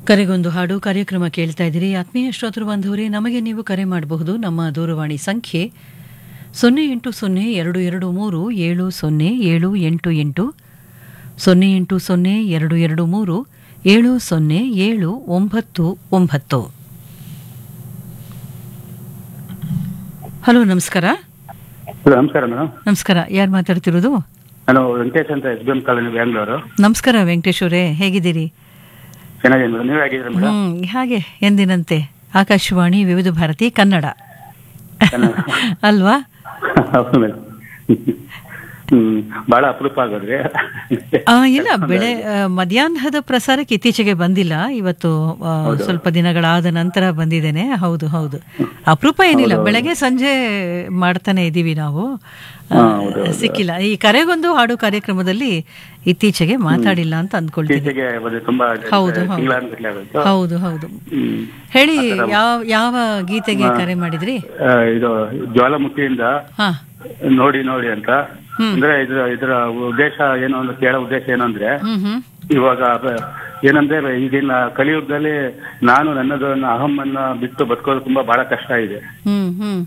ಕರೆಗೊಂದು ಹಾಡು ಕಾರ್ಯಕ್ರಮ ಕೇಳ್ತಾ ಇದ್ದೀರಿ ಆತ್ಮೀಯ ಶ್ರೋತೃ ಬಾಂಧವರೇ ನಮಗೆ ನೀವು ಕರೆ ಮಾಡಬಹುದು ನಮ್ಮ ದೂರವಾಣಿ ಸಂಖ್ಯೆ ಸೊನ್ನೆ ಎಂಟು ಸೊನ್ನೆ ಎರಡು ಎರಡು ಮೂರು ಏಳು ಸೊನ್ನೆ ಏಳು ಎಂಟು ಎಂಟು ಸೊನ್ನೆ ಎಂಟು ಸೊನ್ನೆ ಎರಡು ಎರಡು ಮೂರು ಏಳು ಸೊನ್ನೆ ಏಳು ಒಂಬತ್ತು ಒಂಬತ್ತು ಹಲೋ ನಮಸ್ಕಾರ ಹಲೋ ನಮಸ್ಕಾರ ಮೇಡಮ್ ನಮಸ್ಕಾರ ಯಾರು ಮಾತಾಡ್ತಿರೋದು ನಾನು ವೆಂಕಟೇಶ್ ಅಂತ S B M colony Bangalore ನಮಸ್ಕಾರ ವೆಂಕಟೇಶ್ ಅವರೇ ಹೇಗಿದ್ದೀರಿ ಚೆನ್ನಾಗಿದೆ ಮೇಡಮ್ ನೀವು ಹೇಗಿದ್ದೀರಾ ಮೇಡಮ್ ಹ್ಮ್ ಹಾಗೆ ಎಂದಿನಂತೆ ಆಕಾಶವಾಣಿ ವಿವಿಧ ಭಾರತಿ ಕನ್ನಡ ಅಲ್ವಾ ಹೌದು ಮೇಡಮ್ ಹ್ಮ್ ಬಹಳ ಅಪರೂಪ ಆಗೋದ್ರಿ ಆ, ಇಲ್ಲ ಬೆಳೆ ಆ, ಮಧ್ಯಾಹ್ನದ ಪ್ರಸಾರಕ್ಕೆ ಇತ್ತೀಚೆಗೆ ಬಂದಿಲ್ಲ ಇವತ್ತು ಆ, ಸ್ವಲ್ಪ ದಿನಗಳಾದ ನಂತರ ಬಂದಿದ್ದೇನೆ ಹೌದು ಹೌದು ಅಪರೂಪ ಏನಿಲ್ಲ ಬೆಳಗ್ಗೆ ಸಂಜೆ ಮಾಡ್ತಾನೆ ಇದ್ದೀವಿ ನಾವು ಆ, ಸಿಕ್ಕಿಲ್ಲ ಈ ಕರೆಗೊಂದು ಹಾಡು ಕಾರ್ಯಕ್ರಮದಲ್ಲಿ ಇತ್ತೀಚೆಗೆ ಮಾತಾಡಿಲ್ಲ ಅಂತ ಅಂದ್ಕೊಳ್ತೀನಿ ಇತ್ತೀಚೆಗೆ ಒಂದು ತುಂಬಾ ಹೌದು, ಹೌದು. ತಿಂಗಳಾನ್ಗಟ್ಲೆ ಆಗೋಯ್ತು ಹೌದು ಹೌದು ಹ್ಮ್. ಹೇಳಿ ಯಾವ ಯಾವ ಗೀತೆಗೆ ಕರೆ ಮಾಡಿದ್ರಿ ಆ, ಇದು ಜ್ವಾಲಾಮುಖಿಯಿಂದ ಹಾ ನೋಡಿ ನೋಡಿ ಅಂತ ಅಂದ್ರೆ ಇದ್ರ ಇದರ ಉದ್ದೇಶ ಏನು ಅಂದ್ರೆ ಕೇಳೋ ಉದ್ದೇಶ ಏನು ಅಂದ್ರೆ ಹ್ಮ್ ಹ್ಮ್ ಇವಾಗ ಬ- ಏನಂದ್ರೆ ಈಗಿನ ಕಲಿಯುಗದಲ್ಲಿ ನಾನು ನನ್ನದನ್ನ ಅಹಮ್ಮನ್ನ ಬಿಟ್ಟು ಬದುಕೋದು ತುಂಬಾ ಬಹಳ ಕಷ್ಟ ಇದೆ ಹ್ಮ್ ಹ್ಮ್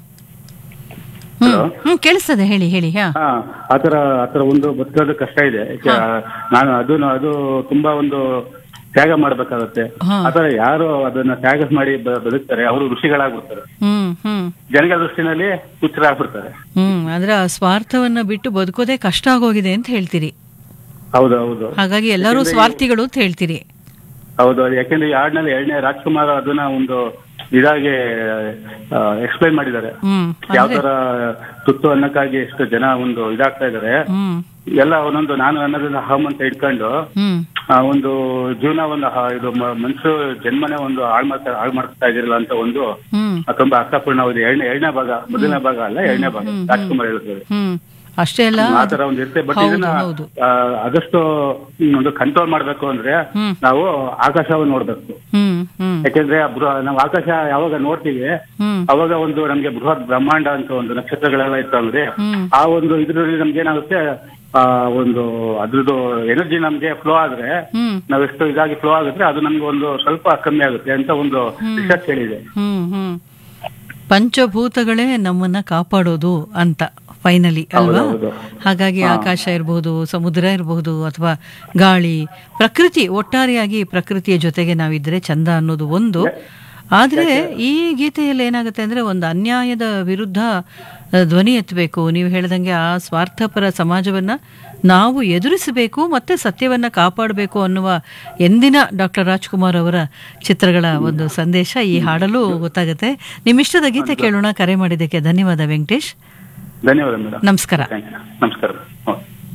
ಹ್ಮ್ ಹ್ಮ್ ಕೇಳಿಸ್ತದೆ ಹೇಳಿ ಹೇಳಿ ಹಾ ಹಾ ಆತರ ಆತರ ಒಂದು ಬದುಕೋದು ಕಷ್ಟ ಇದೆ ಯಾಕೆ ನಾನು ಅದು ಅದು ತುಂಬಾ ಒಂದು ತ್ಯಾಗ ಮಾಡ್ಬೇಕಾಗತ್ತೆ ಹಾ. ಆತರ ಯಾರು ಅದನ್ನ ತ್ಯಾಗ ಮಾಡಿ ಬ- ಬದುಕ್ತಾರೆ ಅವರು ಋಷಿಗಳಾಗ್ಬಿಡ್ತಾರೆ ಹ್ಮ್ ಹ್ಮ್ ಜನಗಳ ದೃಷ್ಟಿನಲ್ಲಿ ಹುಚ್ಚರಾಗ್ಬಿಡ್ತಾರೆ ಹ್ಮ್ ಅಂದ್ರೆ ಆ ಸ್ವಾರ್ಥವನ್ನ ಬಿಟ್ಟು ಬದುಕೋದೇ ಕಷ್ಟ ಆಗೋಗಿದೆ ಅಂತ ಹೇಳ್ತೀರಿ ಹೌದು ಹೌದು ಹಾಗಾಗಿ ಎಲ್ಲರೂ ಸ್ವಾರ್ಥಿಗಳು ಅಂತ ಹೇಳ್ತೀರಿ ಹೌದು ಯಾಕೆಂದ್ರೆ ಈ ಹಾಡ್ನಲ್ಲಿ ಎರಡನೇ ರಾಜ್ಕುಮಾರ್ ಅದನ್ನ ಒಂದು ಇದಾಗಿ ಎಕ್ಸ್ಪ್ಲೈನ್ ಮಾಡಿದ್ದಾರೆ ಹ್ಮ್ ಯಾವ ತರ ತುತ್ತು ಅನ್ನಕ್ಕಾಗಿ ಎಷ್ಟು ಜನ ಒಂದು ಇದಾಗ್ತಾ ಇದಾರೆ ಹ್ಮ್ ಎಲ್ಲ ಒಂದೊಂದು ನಾನು ಅನ್ನೋದನ್ನ ಅಹಂ ಅಂತ ಇಟ್ಕೊಂಡು ಹ್ಮ್ ಆ ಒಂದು ಜೀವನ ಒಂದು ಹ- ಇದು ಮ- ಮನುಷ್ಯ ಜನ್ಮನೇ ಒಂದು ಹಾಳು ಮಾಡ್ತಾ ಹಾಳು ಮಾಡ್ತಾ ಇದಿರಲ್ಲ ಅಂತ ಒಂದು ಹ್ಮ್ ಆ ತುಂಬಾ ಅರ್ಥಪೂರ್ಣವಾಗಿದೆ ಎರಡನೇ ಎರಡನೇ ಭಾಗ ಮೊದಲನೇ ಭಾಗ ಅಲ್ಲ ಎರಡನೇ ಭಾಗ ರಾಜ್ಕುಮಾರ್ ಹೇಳಿದ್ರು ಹ್ಮ್ ಅಷ್ಟೇ ಅಲ್ಲ ಆ ತರ ಒಂದು ಇರುತ್ತೆ ಬಟ್ ಹೌದು, ಇದನ್ನ ಹೌದು. ಆ, ಆದಷ್ಟು ಹ್ಮ್, ಒಂದು ಕಂಟ್ರೋಲ್ ಮಾಡ್ಬೇಕು ಅಂದ್ರೆ ಹ್ಮ್. ನಾವು ಆಕಾಶವನ್ನು ನೋಡ್ಬೇಕು ಹ್ಮ್ ಹ್ಮ್ ಯಾಕೆಂದ್ರೆ ಆ ಬೃಹ- ನಾವು ಆಕಾಶ ಯಾವಾಗ ನೋಡ್ತೀವಿ ಹ್ಮ್ ಅವಾಗ ಒಂದು ನಮ್ಗೆ ಬೃಹತ್ ಬ್ರಹ್ಮಾಂಡ ಅಂತ ಒಂದು ನಕ್ಷತ್ರಗಳೆಲ್ಲ ಇತ್ತು ಅಂದ್ರೆ ಹ್ಮ್ ಆ ಒಂದು ಇದ್ರಲ್ಲಿ ನಮ್ಗೆ ಏನಾಗುತ್ತೆ ಆ ಒಂದು ಅದ್ರದ್ದು ಎನರ್ಜಿ ನಮ್ಗೆ ಫ್ಲೋ ಆದ್ರೆ ಹ್ಮ್ ನಾವೆಷ್ಟು ಇದಾಗಿ ಫ್ಲೋ ಆಗುತ್ತೆ ಅದು ನಮ್ಗೆ ಒಂದು ಸ್ವಲ್ಪ ಕಮ್ಮಿ ಆಗುತ್ತೆ ಅಂತ ಒಂದು ರಿಸರ್ಚ್ ಹೇಳಿದೆ ಹ್ಮ್ ಹ್ಮ್ ಪಂಚಭೂತಗಳೇ ನಮ್ಮನ್ನ ಕಾಪಾಡೋದು ಅಂತ ಫೈನಲಿ ಅಲ್ವಾ ಹೌದು. ಹಾಗಾಗಿ ಆಕಾಶ ಇರಬಹುದು ಸಮುದ್ರ ಇರಬಹುದು ಅಥವಾ ಗಾಳಿ ಪ್ರಕೃತಿ ಒಟ್ಟಾರೆಯಾಗಿ ಪ್ರಕೃತಿಯ ಜೊತೆಗೆ ನಾವಿದ್ರೆ ಚಂದ ಅನ್ನೋದು ಒಂದು ಆದ್ರೆ ಈ ಗೀತೆಯಲ್ಲಿ ಏನಾಗುತ್ತೆ ಅಂದ್ರೆ ಒಂದು ಅನ್ಯಾಯದ ವಿರುದ್ಧ ಆ, ಧ್ವನಿ ಎತ್ತಬೇಕು ನೀವು ಹೇಳ್ದಂಗೆ ಆ ಸ್ವಾರ್ಥಪರ ಸಮಾಜವನ್ನ ನಾವು ಎದುರಿಸಬೇಕು ಮತ್ತೆ ಸತ್ಯವನ್ನ ಕಾಪಾಡಬೇಕು ಅನ್ನುವ ಎಂದಿನ ಡಾಕ್ಟರ್ ರಾಜ್ಕುಮಾರ್ ಅವರ ಚಿತ್ರಗಳ ಒಂದು ಸಂದೇಶ ಈ ಹಾಡಲು ಗೊತ್ತಾಗುತ್ತೆ ನಿಮ್ಮಿಷ್ಟದ ಗೀತೆ ಕೇಳೋಣ ಕರೆ ಮಾಡಿದ್ದಕ್ಕೆ ಧನ್ಯವಾದ ವೆಂಕಟೇಶ್ ಧನ್ಯವಾದ ಮೇಡಮ್ ನಮಸ್ಕಾರ ಥ್ಯಾಂಕ್ ಯು ನಮಸ್ಕಾರ ಓಕೆ